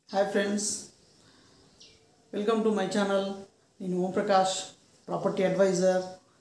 hi friends welcome to my channel నేను Om Prakash property advisor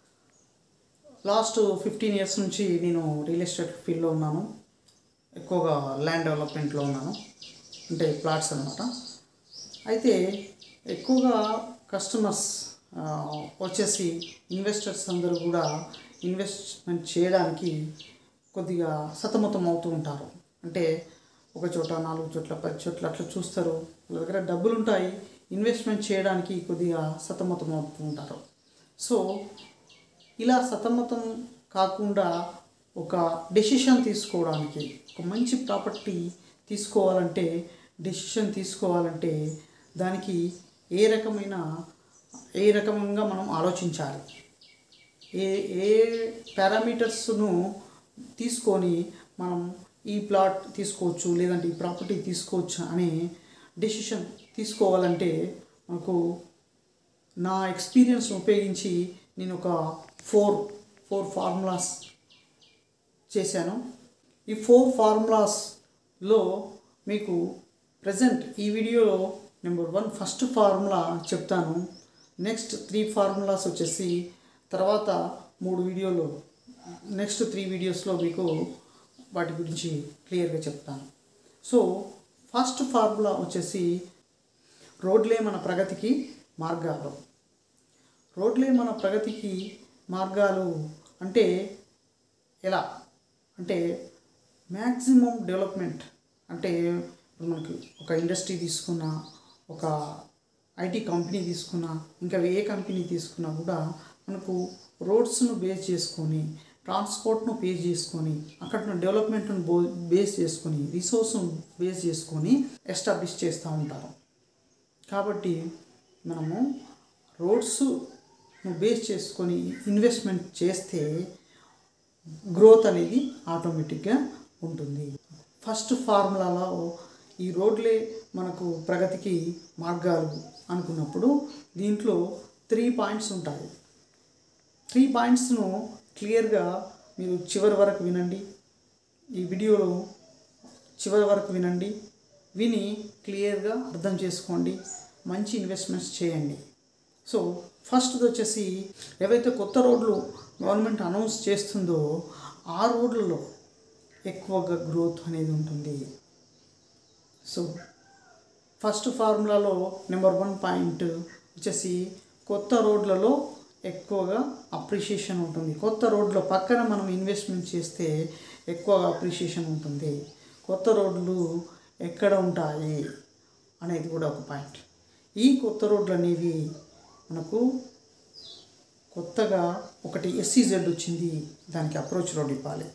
last fifteen years నుంచి నేను real estate ఫీల్డ్లో ఉన్నాను ఎక్కువగా ల్యాండ్ డెవలప్మెంట్లో ఉన్నాను అంటే ప్లాట్స్ అనమాట అయితే ఎక్కువగా కస్టమర్స్ ఆ, వచ్చేసి ఇన్వెస్టర్స్ అందరూ కూడా ఇన్వెస్ట్మెంట్ చేయడానికి కొద్దిగా సతమతం అవుతూ ఉంటారు అంటే ఒక చోట నాలుగు చోట్ల పది చోట్ల అట్లా చూస్తారు వాళ్ళ దగ్గర డబ్బులు ఉంటాయి ఇన్వెస్ట్మెంట్ చేయడానికి కొద్దిగా సతమతం అవుతూ ఉంటారు సో ఇలా సతమతం కాకుండా ఒక డెసిషన్ తీసుకోవడానికి ఒక మంచి ప్రాపర్టీ తీసుకోవాలంటే డెసిషన్ తీసుకోవాలంటే దానికి ఏ రకమైన ఏ రకంగా మనం ఆలోచించాలి ఏ ఏ పారామీటర్స్ను తీసుకొని మనం ఈ ప్లాట్ తీసుకోవచ్చు లేదంటే ఈ ప్రాపర్టీ తీసుకోవచ్చు అనే డెసిషన్ తీసుకోవాలంటే మనకు నా ఎక్స్పీరియన్స్ ఉపయోగించి నేను ఒక ఫోర్ ఫోర్ ఫార్ములాస్ చేశాను ఈ ఫోర్ ఫార్ములాస్లో మీకు ప్రజెంట్ ఈ వీడియోలో నెంబర్ వన్ ఫస్ట్ ఫార్ములా చెప్తాను నెక్స్ట్ త్రీ ఫార్ములాస్ వచ్చేసి తర్వాత మూడు వీడియోలో నెక్స్ట్ త్రీ వీడియోస్లో మీకు వాటి గురించి క్లియర్గా చెప్తాను సో ఫస్ట్ ఫార్ములా వచ్చేసి రోడ్లే మన ప్రగతికి మార్గాలు రోడ్లే మన ప్రగతికి మార్గాలు అంటే ఎలా అంటే మ్యాక్సిమం డెవలప్మెంట్ అంటే ఇప్పుడు మనకి ఒక ఇండస్ట్రీ తీసుకున్నా ఒక ఐటీ కంపెనీ తీసుకున్నా ఇంకా ఏ కంపెనీ తీసుకున్నా కూడా మనకు రోడ్స్ను బేస్ చేసుకొని ట్రాన్స్పోర్ట్ను బేస్ చేసుకొని అక్కడ ఉన్న డెవలప్మెంట్ను బో బేస్ చేసుకొని రిసోర్స్ను బేస్ చేసుకొని ఎస్టాబ్లిష్ చేస్తూ ఉంటారు కాబట్టి మనము రోడ్స్ను బేస్ చేసుకొని ఇన్వెస్ట్మెంట్ చేస్తే గ్రోత్ అనేది ఆటోమేటిక్గా ఉంటుంది ఫస్ట్ ఫార్ములాలో ఈ రోడ్లే మనకు ప్రగతికి మార్గాలు అనుకున్నప్పుడు దీంట్లో త్రీ పాయింట్స్ ఉంటాయి త్రీ పాయింట్స్ను క్లియర్గా మీరు చివరి వరకు వినండి ఈ వీడియోలో చివరి వరకు వినండి విని క్లియర్గా అర్థం చేసుకోండి మంచి ఇన్వెస్ట్మెంట్స్ చేయండి సో ఫస్ట్ది వచ్చేసి ఏవైతే కొత్త రోడ్లు గవర్నమెంట్ అనౌన్స్ చేస్తుందో ఆ రోడ్లలో ఎక్కువగా గ్రోత్ అనేది ఉంటుంది సో ఫస్ట్ ఫార్ములాలో నెంబర్ వన్ పాయింట్ వచ్చేసి కొత్త రోడ్లలో ఎక్కువగా అప్రిషియేషన్ ఉంటుంది కొత్త రోడ్ల పక్కన మనం ఇన్వెస్ట్మెంట్ చేస్తే ఎక్కువ అప్రిషియేషన్ ఉంటుంది కొత్త రోడ్లు ఎక్కడ ఉంటాయి అనేది కూడా ఒక పాయింట్ ఈ కొత్త రోడ్లు అనేవి మనకు కొత్తగా ఒకటి ఎస్సీజెడ్ వచ్చింది దానికి అప్రోచ్ రోడ్ ఇవ్వాలి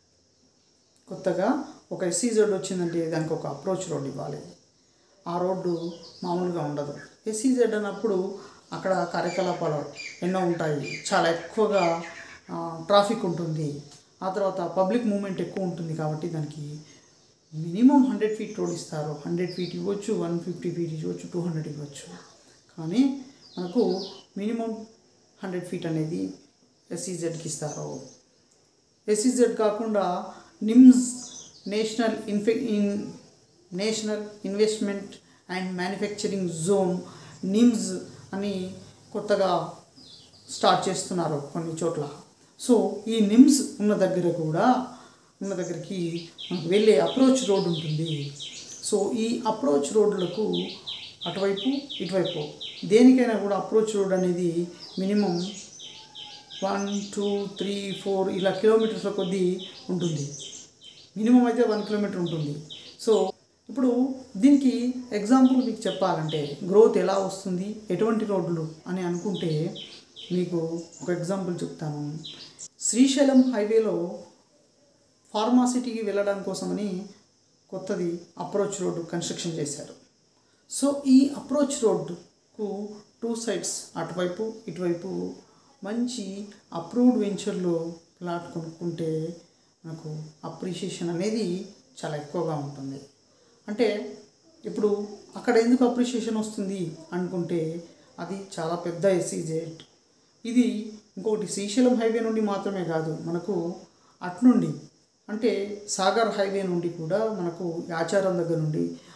కొత్తగా ఒక ఎస్సీజెడ్ వచ్చిందంటే దానికి ఒక అప్రోచ్ రోడ్ ఇవ్వాలి ఆ రోడ్డు మామూలుగా ఉండదు ఎస్సీజెడ్ అన్నప్పుడు అక్కడ కార్యకలాపాలు ఎన్నో ఉంటాయి చాలా ఎక్కువగా ఆ, ట్రాఫిక్ ఉంటుంది ఆ తర్వాత పబ్లిక్ మూమెంట్ ఎక్కువ ఉంటుంది కాబట్టి దానికి మినిమం హండ్రెడ్ ఫీట్ రోడ్ ఇస్తారు హండ్రెడ్ ఫీట్ ఇవ్వచ్చు వన్ ఫిఫ్టీ ఫీట్ ఇవ్వచ్చు టూ హండ్రెడ్ ఇవ్వచ్చు కానీ మనకు మినిమం హండ్రెడ్ ఫీట్ అనేది ఎస్సీజెడ్కి ఇస్తారు ఎస్సీజెడ్ కాకుండా నిమ్స్ నేషనల్ ఇన్ఫె in national investment and manufacturing zone NIMZ అని కొత్తగా స్టార్ట్ చేస్తున్నారు కొన్ని చోట్ల సో ఈ నిమ్స్ ఉన్న దగ్గర కూడా ఉన్న దగ్గరికి మనకు వెళ్ళే అప్రోచ్ రోడ్ ఉంటుంది సో ఈ అప్రోచ్ రోడ్లకు అటువైపు ఇటువైపు దేనికైనా కూడా అప్రోచ్ రోడ్ అనేది minimum one two three four ఇలా కిలోమీటర్ల కొద్దీ ఉంటుంది మినిమం అయితే వన్ కిలోమీటర్ ఉంటుంది సో ఇప్పుడు దీనికి ఎగ్జాంపుల్ మీకు చెప్పాలంటే గ్రోత్ ఎలా వస్తుంది ఎటువంటి రోడ్లు అని అనుకుంటే మీకు ఒక ఎగ్జాంపుల్ చెప్తాను శ్రీశైలం హైవేలో ఫార్మాసిటీకి వెళ్ళడం కోసమని కొత్తది అప్రోచ్ రోడ్డు కన్స్ట్రక్షన్ చేశారు సో ఈ అప్రోచ్ రోడ్డుకు టూ సైడ్స్ అటువైపు ఇటువైపు మంచి అప్రూవ్డ్ వెంచర్లో ప్లాట్ కొనుక్కుంటే మనకు అప్రిషియేషన్ అనేది చాలా ఎక్కువగా ఉంటుంది అంటే ఇప్పుడు అక్కడ ఎందుకు అప్రిషియేషన్ వస్తుంది అనుకుంటే అది చాలా పెద్ద ఎస్సీజెడ్ ఇది ఇంకొకటి శ్రీశైలం హైవే నుండి మాత్రమే కాదు మనకు అట్నుండి అంటే సాగర్ హైవే నుండి కూడా మనకు ఆచారం దగ్గర నుండి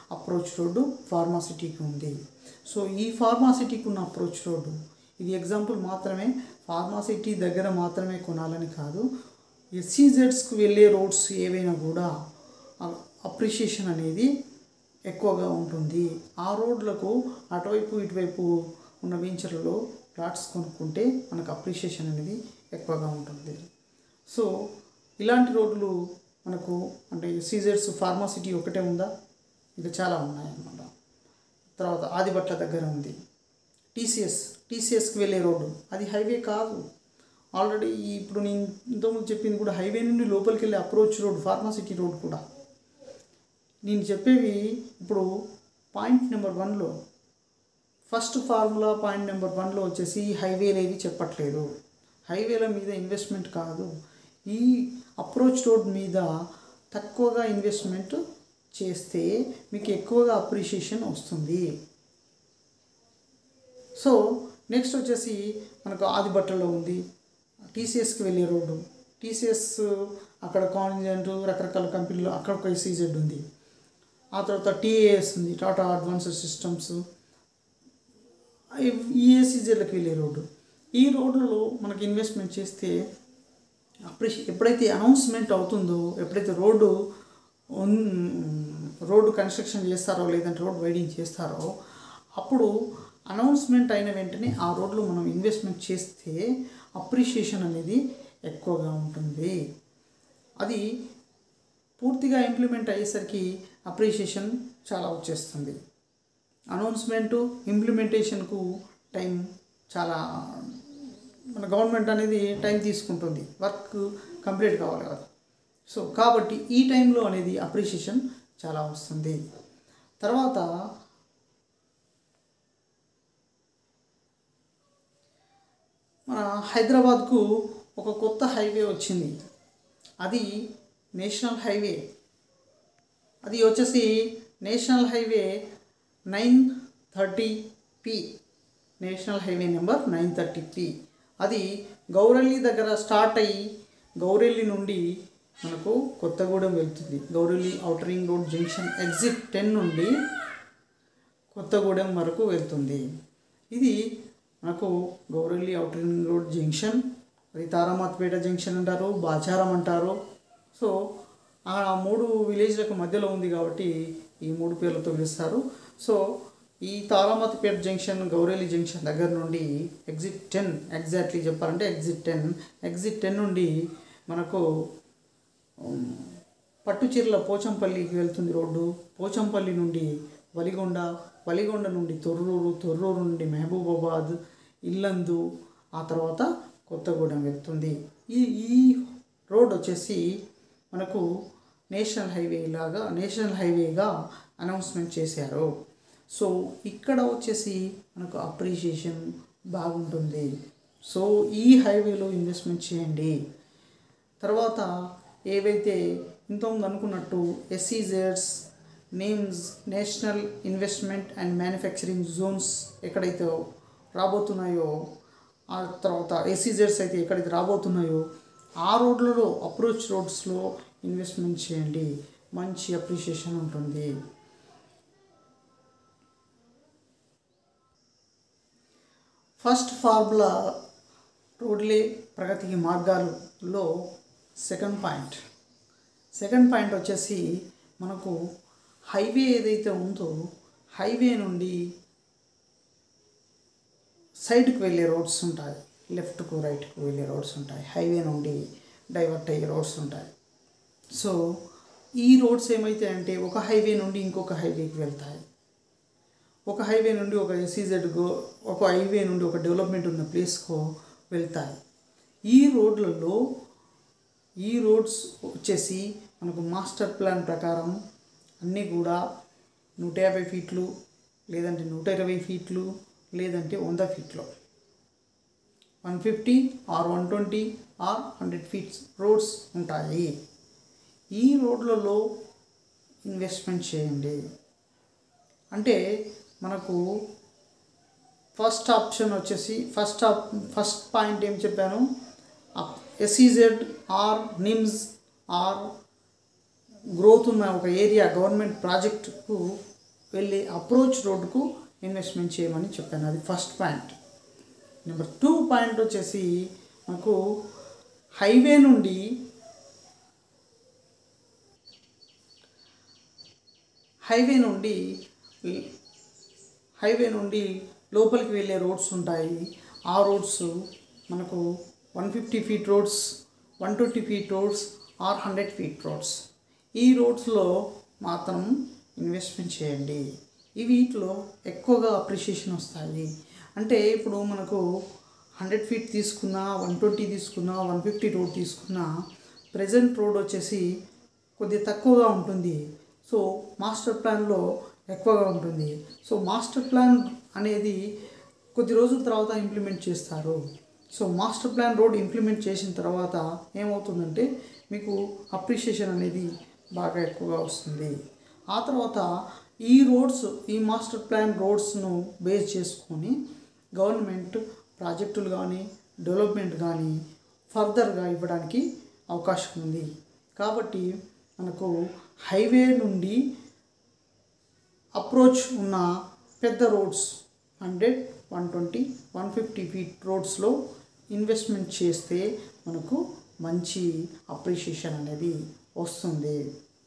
అప్రోచ్ రోడ్డు ఫార్మాసిటీకి ఉంది సో ఈ ఫార్మాసిటీకి ఉన్న అప్రోచ్ రోడ్డు ఇది ఎగ్జాంపుల్ మాత్రమే ఫార్మాసిటీ దగ్గర మాత్రమే కొనాలని కాదు ఎస్సీజెడ్స్కి వెళ్ళే రోడ్స్ ఏవైనా కూడా అప్రిషియేషన్ అనేది ఎక్కువగా ఉంటుంది ఆ రోడ్లకు అటువైపు ఇటువైపు ఉన్న వెంచర్లలో ప్లాట్స్ కొనుక్కుంటే మనకు అప్రిషియేషన్ అనేది ఎక్కువగా ఉంటుంది సో ఇలాంటి రోడ్లు మనకు అంటే సీజర్స్ ఫార్మాసిటీ ఒకటే ఉందా ఇంకా చాలా ఉన్నాయన్నమాట తర్వాత ఆదిబట్ల దగ్గర ఉంది టీసీఎస్ టీసీఎస్కి వెళ్ళే రోడ్డు అది హైవే కాదు ఆల్రెడీ ఇప్పుడు నేను ఇంతకుముందు చెప్పింది కూడా హైవే నుండి లోపలికి వెళ్ళే అప్రోచ్ రోడ్ ఫార్మాసిటీ రోడ్ కూడా నేను చెప్పేవి ఇప్పుడు పాయింట్ నెంబర్ వన్లో ఫస్ట్ ఫార్ములా పాయింట్ నెంబర్ వన్లో వచ్చేసి హైవేలు ఏవి చెప్పట్లేదు హైవేల మీద ఇన్వెస్ట్మెంట్ కాదు ఈ అప్రోచ్ రోడ్ మీద తక్కువగా ఇన్వెస్ట్మెంట్ చేస్తే మీకు ఎక్కువగా అప్రిషియేషన్ వస్తుంది సో నెక్స్ట్ వచ్చేసి మనకు ఆదిబట్టలో ఉంది టీసీఎస్కి వెళ్ళే రోడ్డు టీసీఎస్ అక్కడ కాన్జెంట్ రకరకాల కంపెనీలు అక్కడ ఒక ఎస్ఈజెడ్ ఉంది ఆ తర్వాత టీఏఎస్ ఉంది టాటా అడ్వాన్స్డ్ సిస్టమ్స్ ఈఎస్ఈజెడ్లకు వెళ్ళే రోడ్డు ఈ రోడ్లలో మనకి ఇన్వెస్ట్మెంట్ చేస్తే అప్రిషి ఎప్పుడైతే అనౌన్స్మెంట్ అవుతుందో ఎప్పుడైతే రోడ్డు రోడ్డు కన్స్ట్రక్షన్ చేస్తారో లేదంటే రోడ్ వైడింగ్ చేస్తారో అప్పుడు అనౌన్స్మెంట్ అయిన వెంటనే ఆ రోడ్లో మనం ఇన్వెస్ట్మెంట్ చేస్తే అప్రిషియేషన్ అనేది ఎక్కువగా ఉంటుంది అది పూర్తిగా ఇంప్లిమెంట్ అయ్యేసరికి అప్రిషియేషన్ చాలా వచ్చేస్తుంది అనౌన్స్మెంటు ఇంప్లిమెంటేషన్కు టైం చాలా మన గవర్నమెంట్ అనేది టైం తీసుకుంటుంది వర్క్ కంప్లీట్ కావాలి కదా సో కాబట్టి ఈ టైంలో అనేది అప్రిషియేషన్ చాలా వస్తుంది తర్వాత మన హైదరాబాద్కు ఒక కొత్త హైవే వచ్చింది అది నేషనల్ హైవే అది వచ్చేసి national highway nine thirty P national highway number nine thirty P అది గౌరెల్లి దగ్గర స్టార్ట్ అయ్యి గౌరెల్లి నుండి మనకు కొత్తగూడెం వెళ్తుంది Gowrelli outer ring road junction exit ten నుండి కొత్తగూడెం వరకు వెళ్తుంది ఇది మనకు Gowrelli outer ring road junction అది తారామాత్పేట జంక్షన్ అంటారు బాచారం అంటారు సో ఆ మూడు విలేజ్లకు మధ్యలో ఉంది కాబట్టి ఈ మూడు పేర్లతో పిలుస్తారు సో ఈ తారామతిపేట జంక్షన్ గౌరేలి జంక్షన్ దగ్గర నుండి ఎగ్జిట్ టెన్ ఎగ్జాక్ట్లీ చెప్పాలంటే ఎగ్జిట్ టెన్ ఎగ్జిట్ టెన్ నుండి మనకు ఉమ్, పట్టుచీరల పోచంపల్లికి వెళ్తుంది రోడ్డు పోచంపల్లి నుండి వలిగొండ వలిగొండ నుండి తొర్రూరు తొర్రూరు నుండి మహబూబాబాద్ ఇల్లందు ఆ తర్వాత కొత్తగూడెం వెళ్తుంది ఈ ఈ రోడ్ వచ్చేసి మనకు నేషనల్ హైవే లాగా నేషనల్ హైవేగా అనౌన్స్మెంట్ చేశారు సో ఇక్కడ వచ్చేసి మనకు అప్రిషియేషన్ బాగుంటుంది సో ఈ హైవేలో ఇన్వెస్ట్మెంట్ చేయండి తర్వాత ఏవైతే ఇంతకుముందు అనుకున్నట్టు ఎస్సీజెడ్స్ NIMZ national investment and manufacturing zones ఎక్కడైతే రాబోతున్నాయో ఆ తర్వాత ఎస్సీజెడ్స్ అయితే ఎక్కడైతే రాబోతున్నాయో ఆ రోడ్లలో అప్రోచ్ రోడ్స్లో ఇన్వెస్ట్మెంట్ చేయండి మంచి అప్రిషియేషన్ ఉంటుంది ఫస్ట్ ఫార్ములా రోడ్లే ప్రగతికి మార్గాలలో సెకండ్ పాయింట్ సెకండ్ పాయింట్ వచ్చేసి మనకు హైవే ఏదైతే ఉందో హైవే నుండి సైడ్కి వెళ్ళే రోడ్స్ ఉంటాయి లెఫ్ట్కు రైట్కు వెళ్ళే రోడ్స్ ఉంటాయి హైవే నుండి డైవర్ట్ అయ్యే రోడ్స్ ఉంటాయి సో ఈ రోడ్స్ ఏమైతే అంటే ఒక హైవే నుండి ఇంకొక హైవేకి వెళ్తాయి ఒక హైవే నుండి ఒక ఎస్సీజెడ్కో ఒక హైవే నుండి ఒక డెవలప్మెంట్ ఉన్న ప్లేస్కో వెళ్తాయి ఈ రోడ్లలో ఈ రోడ్స్ వచ్చేసి మనకు మాస్టర్ ప్లాన్ ప్రకారం అన్నీ కూడా నూట యాభై ఫీట్లు లేదంటే నూట ఇరవై ఫీట్లు లేదంటే వంద ఫీట్లు one fifty or one twenty or hundred feet roads ఉంటాయి ఈ రోడ్లలో ఇన్వెస్ట్మెంట్ చేయండి అంటే మనకు ఫస్ట్ ఆప్షన్ వచ్చేసి ఫస్ట్ ఆప్ ఫస్ట్ పాయింట్ ఏం చెప్పాను SEZ or NIMZ or growth ఉన్న ఒక ఏరియా గవర్నమెంట్ ప్రాజెక్టుకు వెళ్ళే అప్రోచ్ రోడ్డుకు ఇన్వెస్ట్మెంట్ చేయమని చెప్పాను అది first point number two point వచ్చేసి మనకు హైవే నుండి హైవే నుండి హైవే నుండి లోపలికి వెళ్ళే రోడ్స్ ఉంటాయి ఆ రోడ్స్ మనకు one fifty feet roads one twenty feet roads or hundred feet roads ఈ రోడ్స్లో మాత్రం ఇన్వెస్ట్మెంట్ చేయండి ఈ వీటిలో ఎక్కువగా అప్రిషియేషన్ వస్తాయి అంటే ఇప్పుడు మనకు హండ్రెడ్ ఫీట్ తీసుకున్నా వన్ ట్వంటీ తీసుకున్నా వన్ ఫిఫ్టీ రోడ్ తీసుకున్నా ప్రజెంట్ రోడ్ వచ్చేసి కొద్దిగా తక్కువగా ఉంటుంది సో మాస్టర్ ప్లాన్లో ఎక్కువగా ఉంటుంది సో మాస్టర్ ప్లాన్ అనేది కొద్ది రోజుల తర్వాత ఇంప్లిమెంట్ చేస్తారు so master plan road implement చేసిన తర్వాత ఏమవుతుందంటే మీకు అప్రిషియేషన్ అనేది బాగా ఎక్కువగా వస్తుంది ఆ తర్వాత ఈ రోడ్స్ ఈ మాస్టర్ ప్లాన్ రోడ్స్ను బేస్ చేసుకొని గవర్నమెంట్ ప్రాజెక్టులు కానీ డెవలప్మెంట్ కానీ ఫర్దర్గా ఇవ్వడానికి అవకాశం ఉంది కాబట్టి మనకు హైవే నుండి అప్రోచ్ ఉన్న పెద్ద roads hundred one twenty one fifty feet రోడ్స్లో ఇన్వెస్ట్మెంట్ చేస్తే మనకు మంచి అప్రిషియేషన్ అనేది వస్తుంది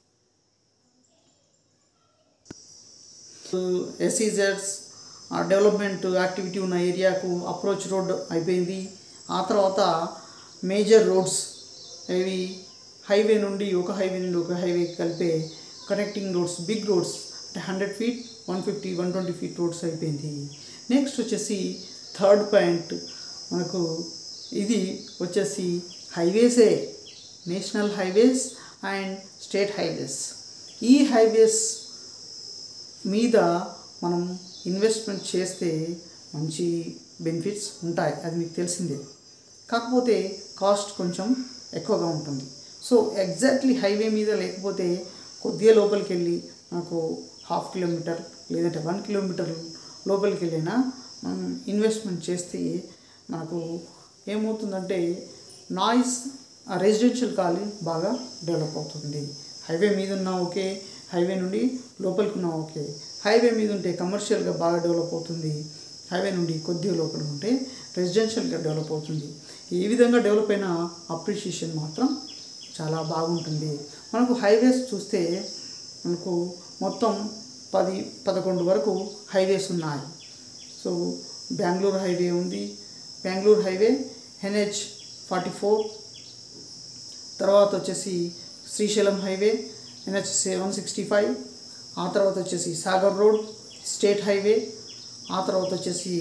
ఎస్ఈజెడ్స్ డెవలప్మెంట్ యాక్టివిటీ ఉన్న ఏరియాకు అప్రోచ్ రోడ్ అయిపోయింది ఆ తర్వాత మేజర్ రోడ్స్ ఇవి హైవే నుండి ఒక హైవే నుండి ఒక హైవే కలిపే కనెక్టింగ్ రోడ్స్ బిగ్ రోడ్స్ అంటే hundred feet one fifty one twenty feet roads అయిపోయింది నెక్స్ట్ వచ్చేసి థర్డ్ పాయింట్ మనకు ఇది వచ్చేసి హైవేసే national highways and state highways ఈ హైవేస్ మీద మనం ఇన్వెస్ట్మెంట్ చేస్తే మంచి బెనిఫిట్స్ ఉంటాయి అది మీకు తెలిసిందే కాకపోతే కాస్ట్ కొంచెం ఎక్కువగా ఉంటుంది సో ఎగ్జాక్ట్లీ హైవే మీద లేకపోతే కొద్దిగా లోపలికి వెళ్ళి మనకు హాఫ్ కిలోమీటర్ లేదంటే వన్ కిలోమీటర్ లోపలికి వెళ్ళినా మనం ఇన్వెస్ట్మెంట్ చేస్తే మనకు ఏమవుతుందంటే నాయిస్ ఆ రెసిడెన్షియల్ కాలనీ బాగా డెవలప్ అవుతుంది హైవే మీద ఉన్నా ఓకే హైవే నుండి లోపలికి ఉన్నా ఓకే హైవే మీద ఉంటే కమర్షియల్గా బాగా డెవలప్ అవుతుంది హైవే నుండి కొద్దిగా లోపల ఉంటే రెసిడెన్షియల్గా డెవలప్ అవుతుంది ఈ విధంగా డెవలప్ అయిన అప్రిషియేషన్ మాత్రం చాలా బాగుంటుంది మనకు హైవేస్ చూస్తే మనకు మొత్తం పది పదకొండు వరకు హైవేస్ ఉన్నాయి సో బెంగళూరు హైవే ఉంది Bengaluru highway NH forty four తర్వాత వచ్చేసి Srisailam highway NH seven sixty five ఆ తర్వాత వచ్చేసి సాగర్ రోడ్ స్టేట్ హైవే ఆ తర్వాత వచ్చేసి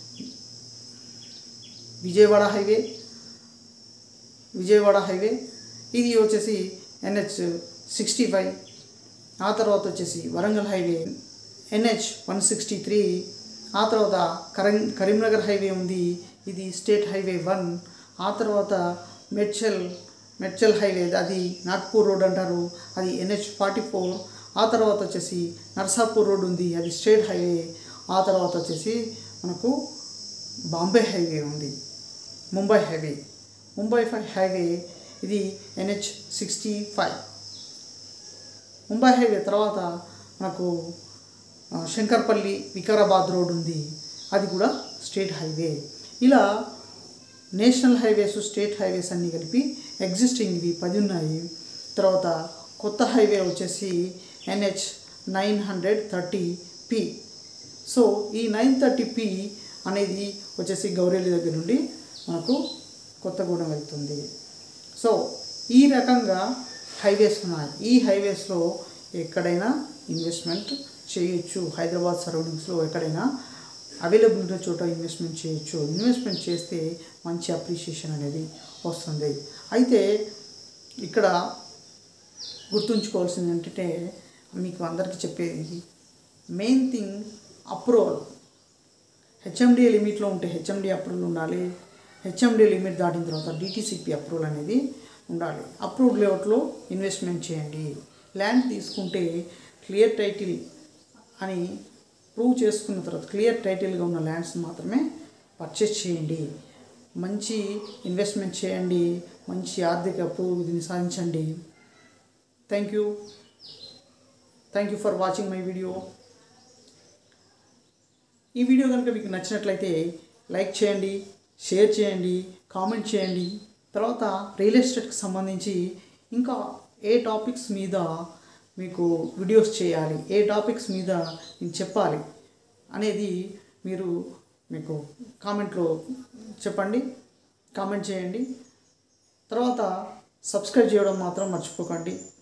విజయవాడ హైవే విజయవాడ హైవే ఇది వచ్చేసి ఎన్హెచ్ సిక్స్టీ ఫైవ్ ఆ తర్వాత వచ్చేసి Warangal highway NH one sixty three ఆ తర్వాత కరీం కరీంనగర్ హైవే ఉంది ఇది స్టేట్ హైవే వన్ ఆ తర్వాత మెడ్చల్ మెడ్చల్ హైవే అది నాగ్పూర్ రోడ్ అంటారు అది ఎన్హెచ్ ఫార్టీ ఫోర్ ఆ తర్వాత వచ్చేసి నర్సాపూర్ రోడ్ ఉంది అది స్టేట్ హైవే ఆ తర్వాత వచ్చేసి మనకు బాంబే హైవే ఉంది ముంబై హైవే ముంబై ఫై- హైవే ఇది NH sixty five Mumbai highway తర్వాత మనకు ఆ, శంకర్పల్లి వికారాబాద్ రోడ్ ఉంది అది కూడా స్టేట్ హైవే ఇలా నేషనల్ హైవేస్ స్టేట్ హైవేస్ అన్నీ కలిపి ఎగ్జిస్టింగ్వి పది ఉన్నాయి తర్వాత కొత్త హైవే వచ్చేసి NH nine hundred thirty P so ఈ నైన్ థర్టీ పి అనేది వచ్చేసి గౌరేలి దగ్గర నుండి మనకు కొత్తగూడెం వెళ్తుంది సో ఈ రకంగా హైవేస్ ఉన్నాయి ఈ హైవేస్లో ఎక్కడైనా ఇన్వెస్ట్మెంట్ చేయొచ్చు హైదరాబాద్ సరౌండింగ్స్లో ఎక్కడైనా అవైలబుల్ ఉన్న చోట ఇన్వెస్ట్మెంట్ చేయొచ్చు ఇన్వెస్ట్మెంట్ చేస్తే మంచి అప్రిషియేషన్ అనేది వస్తుంది అయితే ఇక్కడ గుర్తుంచుకోవాల్సింది ఏంటంటే మీకు అందరికీ చెప్పేది మెయిన్ థింగ్ అప్రూవల్ హెచ్ఎండి లిమిట్లో ఉంటే హెచ్ఎండి అప్రూవల్ ఉండాలి హెచ్ఎండి లిమిట్ దాటిన తర్వాత డిటీసీపీ అప్రూవల్ అనేది ఉండాలి అప్రూవ్డ్ లేఅవుట్లో ఇన్వెస్ట్మెంట్ చేయండి ల్యాండ్ తీసుకుంటే క్లియర్ టైటిల్ అని ప్రూవ్ చేసుకున్న తర్వాత క్లియర్ టైటిల్గా ఉన్న ల్యాండ్స్ మాత్రమే పర్చేస్ చేయండి మంచి ఇన్వెస్ట్మెంట్ చేయండి మంచి ఆర్థిక అభివృద్ధిని సాధించండి thank you thank you for watching my video ఈ వీడియో కనుక మీకు నచ్చినట్లయితే లైక్ చేయండి షేర్ చేయండి కామెంట్ చేయండి తర్వాత రియల్ ఎస్టేట్కి సంబంధించి ఇంకా ఏ టాపిక్స్ మీద మీకు వీడియోస్ చేయాలి ఏ టాపిక్స్ మీద నేను చెప్పాలి అనేది మీరు మీకు కామెంట్లో చెప్పండి కామెంట్ చేయండి తర్వాత సబ్స్క్రైబ్ చేయడం మాత్రం మర్చిపోకండి